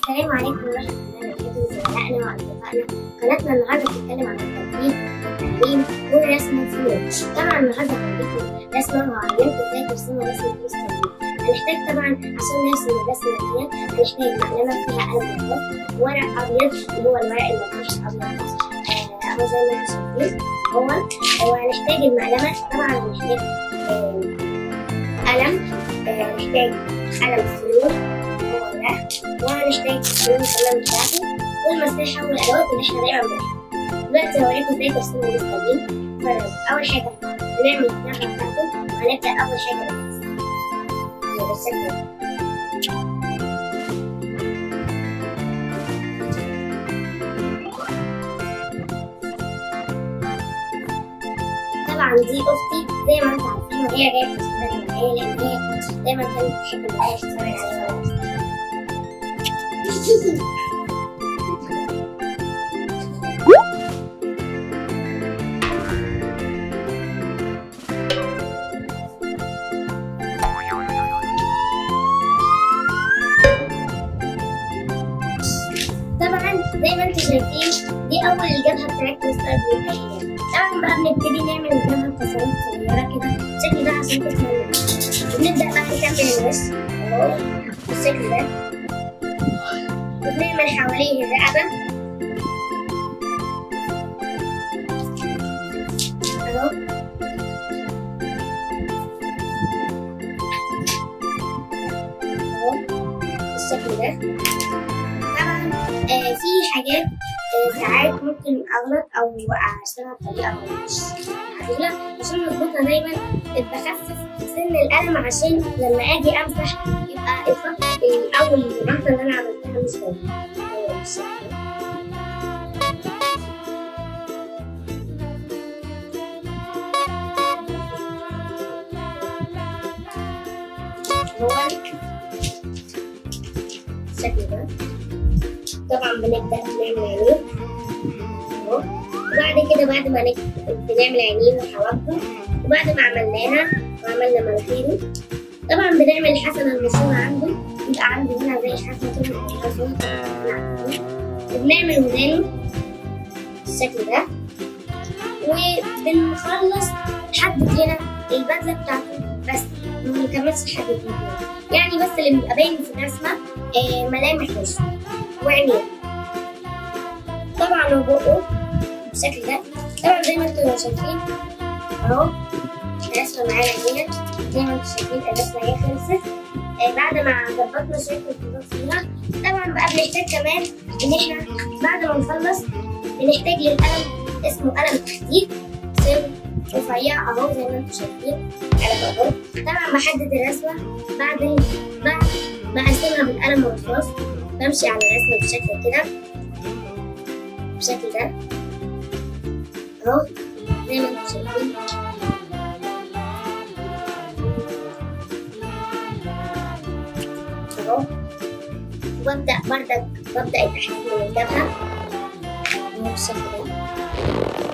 السلام عليكم ورحمة الله وبركاته زملائنا وأصدقائنا قناتنا النهاردة بتتكلم عن التدريب والتعليم والرسم الفنون طبعا النهاردة هوريكم رسمة وعلمكم ازاي ترسموا رسمة مستقيم هنحتاج طبعا عشان نرسم الرسمة دي هنحتاج معلمة فيها قلم رصاص ورق أبيض اللي هو الورق المفروش الأبيض آه، أهو زي ما انتم شايفين هو وهنحتاج المعلمة طبعا هنحتاج آه، قلم آه، نحتاج قلم فلوس هو ده وهنحتاج الفلوس كمان بتاعته والمساحة والأدوات اللي احنا دايما بنحتاجها دلوقتي هوريكم ازاي ترسموا المستقيم فأول حاجة هنعمل الناحية بتاعته وهنبدأ أول حاجة بالرسم بالشكل ده طبعا دي اختي زي ما انتم عارفين وهي جايه تتفرج معايا لان هي دايما كانت بتحب ان هي تتفرج عليا وانا بشتغل. طبعا زي ما انتم شايفين دي اول الجبهه بتاعت مستر بلوكايه طبعا بقى بنبتدي نعمل الجبهه بتصاريف صغيره كده بالشكل ده عشان تكمل ونبدا بقى نكمل الوش اهو بالشكل ده وبنعمل حواليه الرقبه اهو اهو بالشكل ده طبعا آه في حاجات آه ساعات ممكن اغلط او اشتغل بطريقه مش عدوله عشان نظبطها دايما بخفف سن القلم عشان لما اجي امسح يبقى الخط او الغلطه اللي انا عملتها مش باينه أهو بالشكل ده. هو بالشكل ده طبعا بنبدأ نعمل عينين اهو وبعد كده بعد ما نك- بنعمل عينين وحواجبه وبعد ما عملناها وعملنا مناخيره طبعا بنعمل الحسنة المشهورة عنده يبقى عنده هنا زي حسنة كده صغيرة صغيرة. وبنعمل ودانه بالشكل ده وبنخلص لحد هنا البدلة بتاعته بس ما بنكملش لحد هنا يعني بس اللي بيبقى باين في الرسمة آه، ملامح وشه وعينيه طبعا وبقه بالشكل ده طبعا زي ما انتم شايفين اهو الرسمة معانا هنا زي ما انتم شايفين الرسمة هي خلصت آه بعد ما ظبطنا شوية الخطوط فيها طبعا بقى بنحتاج كمان ان احنا بعد ما نخلص بنحتاج للقلم اسمه قلم تحديد سن رفيع اهو زي ما انتم شايفين قلم اهو طبعا بحدد الرسمة بعد بعد بقسمها بالقلم الرصاص بمشي على الرسمة بالشكل كده بالشكل ده اهو زي ما انتم شايفين اهو وببدأ بردك ببدأ التحديد من الجبهة اهو بالشكل ده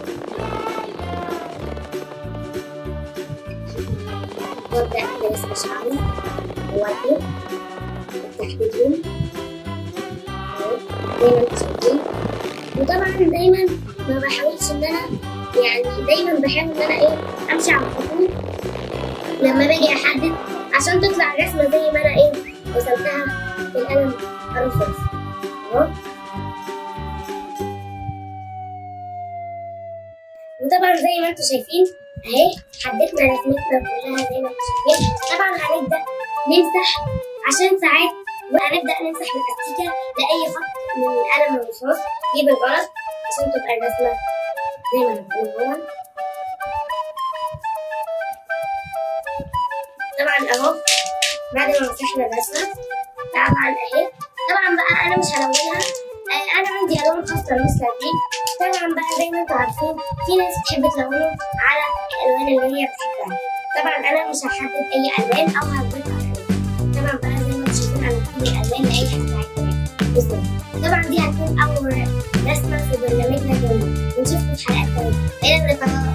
وابدأ برسم شعري ووجهي وتحديدهم اهو زي ما انتم شايفين وطبعا دايما ما بحاولش ان انا يعني دايما بحاول ان انا ايه امشي على الخطوط لما باجي احدد عشان تطلع الرسمه زي ما انا ايه رسمتها بالقلم الرصاص اهو وطبعا زي ما انتم شايفين اهي حددنا رسمتنا كلها زي ما انتم شايفين طبعا هنبدا نمسح عشان ساعات وهنبدا نمسح بالاستيكه لاي خط من القلم الرصاص يجيب الغلط عشان تبقى الرسمه زي ما هنقول هو طبعا اهو بعد ما مسحنا الرسمه طبعا اهي طبعا بقى انا مش هلونها آه، انا عندي الوان خاصه مثل دي طبعا بقى زي ما انتم عارفين في ناس بتحب تلونه على الالوان اللي هي بتحبها طبعا انا مش هحدد اي الوان او هثبت طبعا بقى زي ما انتم شايفين انا بكتب الالوان لاي حد عايز بالظبط طبعا دي هتكون اول رسمه في برنامجنا اليومي ونشوفكم في حلقات تانيه الى اللقاء